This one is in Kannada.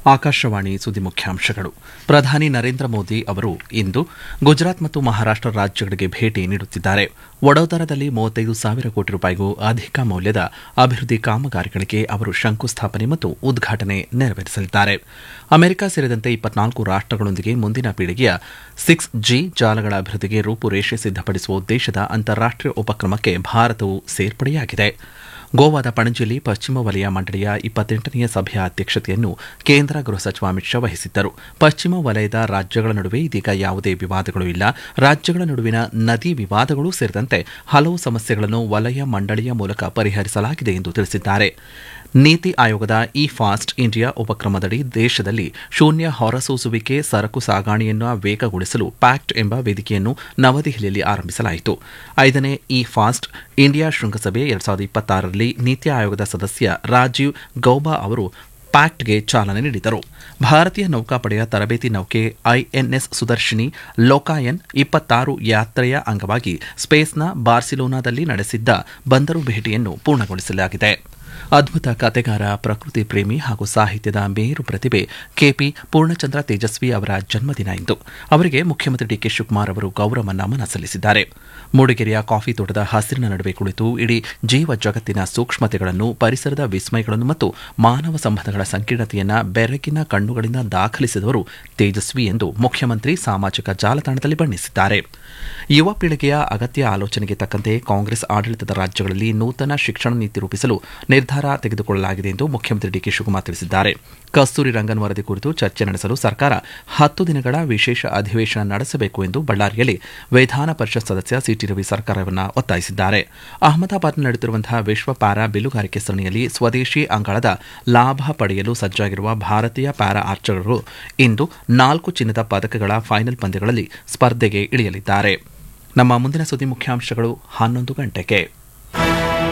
ಆಕಾಶವಾಣಿ ಸುದ್ದಿ ಮುಖ್ಯಾಂಶಗಳು ಪ್ರಧಾನಿ ನರೇಂದ್ರ ಮೋದಿ ಅವರು ಇಂದು ಗುಜರಾತ್ ಮತ್ತು ಮಹಾರಾಷ್ಟ್ರ ರಾಜ್ಯಗಳಿಗೆ ಭೇಟಿ ನೀಡುತ್ತಿದ್ದಾರೆ ವಡೋದರದಲ್ಲಿ ಮೂವತ್ತೈದು ಸಾವಿರ ಕೋಟಿ ರೂಪಾಯಿಗೂ ಅಧಿಕ ಮೌಲ್ಯದ ಅಭಿವೃದ್ಧಿ ಕಾಮಗಾರಿಗಳಿಗೆ ಅವರು ಶಂಕುಸ್ಥಾಪನೆ ಮತ್ತು ಉದ್ಘಾಟನೆ ನೆರವೇರಿಸಲಿದ್ದಾರೆ ಅಮೆರಿಕ ಸೇರಿದಂತೆ ಇಪ್ಪತ್ನಾಲ್ಕು ರಾಷ್ಟ್ರಗಳೊಂದಿಗೆ ಮುಂದಿನ ಪೀಳಿಗೆಯ ಸಿಕ್ಸ್ ಜಿ ಜಾಲಗಳ ಅಭಿವೃದ್ಧಿಗೆ ರೂಪುರೇಷೆ ಸಿದ್ದಪಡಿಸುವ ಉದ್ದೇಶದ ಅಂತಾರಾಷ್ಟೀಯ ಉಪಕ್ರಮಕ್ಕೆ ಭಾರತವು ಸೇರ್ಪಡೆಯಾಗಿದೆ ಗೋವಾದ ಪಣಜಿಯಲ್ಲಿ ಪಶ್ಚಿಮ ವಲಯ ಮಂಡಳಿಯ ಇಪ್ಪತ್ತೆಂಟನೆಯ ಸಭೆಯ ಅಧ್ಯಕ್ಷತೆಯನ್ನು ಕೇಂದ್ರ ಗೃಹ ಸಚಿವ ಅಮಿತ್ ಶಾ ವಹಿಸಿದ್ದರು ಪಶ್ಚಿಮ ವಲಯದ ರಾಜ್ಯಗಳ ನಡುವೆ ಇದೀಗ ಯಾವುದೇ ವಿವಾದಗಳು ಇಲ್ಲ ರಾಜ್ಯಗಳ ನಡುವಿನ ನದಿ ವಿವಾದಗಳು ಸೇರಿದಂತೆ ಹಲವು ಸಮಸ್ಯೆಗಳನ್ನು ವಲಯ ಮಂಡಳಿಯ ಮೂಲಕ ಪರಿಹರಿಸಲಾಗಿದೆ ಎಂದು ತಿಳಿಸಿದ್ದಾರೆ ನೀತಿ ಆಯೋಗದ ಇ ಫಾಸ್ಟ್ ಇಂಡಿಯಾ ಉಪಕ್ರಮದಡಿ ದೇಶದಲ್ಲಿ ಶೂನ್ಯ ಹೊರಸೂಸುವಿಕೆ ಸರಕು ಸಾಗಾಣೆಯನ್ನು ವೇಗಗೊಳಿಸಲು ಪ್ಯಾಕ್ಟ್ ಎಂಬ ವೇದಿಕೆಯನ್ನು ನವದೆಹಲಿಯಲ್ಲಿ ಆರಂಭಿಸಲಾಯಿತು ಐದನೇ ಇ ಫಾಸ್ಟ್ ಇಂಡಿಯಾ ಶೃಂಗಸಭೆ ಎರಡ್ ಸಾವಿರದ ಇಪ್ಪತ್ತಾರರಲ್ಲಿ ನೀತಿ ಆಯೋಗದ ಸದಸ್ಯ ರಾಜೀವ್ ಗೌಬಾ ಅವರು ಪ್ಯಾಕ್ಟ್ಗೆ ಚಾಲನೆ ನೀಡಿದರು ಭಾರತೀಯ ನೌಕಾಪಡೆಯ ತರಬೇತಿ ನೌಕೆ ಐಎನ್ಎಸ್ ಸುದರ್ಶಿನಿ ಲೋಕಾಯನ್ ಇಪ್ಪತ್ತಾರು ಯಾತ್ರೆಯ ಅಂಗವಾಗಿ ಸ್ಪೇಸ್ನ ಬಾರ್ಸಿಲೋನಾದಲ್ಲಿ ನಡೆಸಿದ್ದ ಬಂದರು ಭೇಟಿಯನ್ನು ಪೂರ್ಣಗೊಳಿಸಲಾಗಿದೆ ಅದ್ಭುತ ಕತೆಗಾರ ಪ್ರಕೃತಿ ಪ್ರೇಮಿ ಹಾಗೂ ಸಾಹಿತ್ಯದ ಮೇರು ಪ್ರತಿಭೆ ಕೆಪಿ ಪೂರ್ಣಚಂದ್ರ ತೇಜಸ್ವಿ ಅವರ ಜನ್ಮದಿನ ಇಂದು ಅವರಿಗೆ ಮುಖ್ಯಮಂತ್ರಿ ಡಿಕೆ ಶಿವಕುಮಾರ್ ಅವರು ಗೌರವ ನಮನ ಸಲ್ಲಿಸಿದ್ದಾರೆ ಮೂಡಿಗೆರೆಯ ಕಾಫಿ ತೋಟದ ಹಸಿರಿನ ನಡುವೆ ಕುಳಿತು ಇಡೀ ಜೀವ ಜಗತ್ತಿನ ಸೂಕ್ಷ್ಮತೆಗಳನ್ನು ಪರಿಸರದ ವಿಸ್ಮಯಗಳನ್ನು ಮತ್ತು ಮಾನವ ಸಂಬಂಧಗಳ ಸಂಕೀರ್ಣತೆಯನ್ನ ಬೆರಗಿನ ಕಣ್ಣುಗಳಿಂದ ದಾಖಲಿಸಿದವರು ತೇಜಸ್ವಿ ಎಂದು ಮುಖ್ಯಮಂತ್ರಿ ಸಾಮಾಜಿಕ ಜಾಲತಾಣದಲ್ಲಿ ಬಣ್ಣಿಸಿದ್ದಾರೆ ಯುವ ಪೀಳಿಗೆಯ ಅಗತ್ಯ ಆಲೋಚನೆಗೆ ತಕ್ಕಂತೆ ಕಾಂಗ್ರೆಸ್ ಆಡಳಿತದ ರಾಜ್ಯಗಳಲ್ಲಿ ನೂತನ ಶಿಕ್ಷಣ ನೀತಿ ರೂಪಿಸಲು ನಿರ್ಧಾರ ತೆಗೆದುಕೊಳ್ಳಲಾಗಿದೆ ಎಂದು ಮುಖ್ಯಮಂತ್ರಿ ಡಿಕೆ ಶಿವಕುಮಾರ್ ತಿಳಿಸಿದ್ದಾರೆ ಕಸ್ತೂರಿ ರಂಗನ್ ವರದಿ ಕುರಿತು ಚರ್ಚೆ ನಡೆಸಲು ಸರ್ಕಾರ ಹತ್ತು ದಿನಗಳ ವಿಶೇಷ ಅಧಿವೇಶನ ನಡೆಸಬೇಕು ಎಂದು ಬಳ್ಳಾರಿಯಲ್ಲಿ ವಿಧಾನ ಪರಿಷತ್ ಸದಸ್ಯ ಸಿಟಿ ರವಿ ಸರ್ಕಾರವನ್ನು ಒತ್ತಾಯಿಸಿದ್ದಾರೆ ಅಹಮದಾಬಾದ್ನಲ್ಲಿ ನಡೆಯುತ್ತಿರುವಂತಹ ವಿಶ್ವ ಪ್ಯಾರಾ ಬಿಲ್ಲುಗಾರಿಕೆ ಸರಣಿಯಲ್ಲಿ ಸ್ವದೇಶಿ ಅಂಗಳದ ಲಾಭ ಪಡೆಯಲು ಸಜ್ಜಾಗಿರುವ ಭಾರತೀಯ ಪ್ಯಾರಾ ಆರ್ಚರ್ಗಳು ಇಂದು ನಾಲ್ಕು ಚಿನ್ನದ ಪದಕಗಳ ಫೈನಲ್ ಪಂದ್ಯಗಳಲ್ಲಿ ಸ್ಪರ್ಧೆಗೆ ಇಳಿಯಲಿದ್ದಾರೆ ನಮ್ಮ ಮುಂದಿನ ಸುದ್ದಿ ಮುಖ್ಯಾಂಶಗಳು ಹನ್ನೊಂದು ಗಂಟೆಗೆ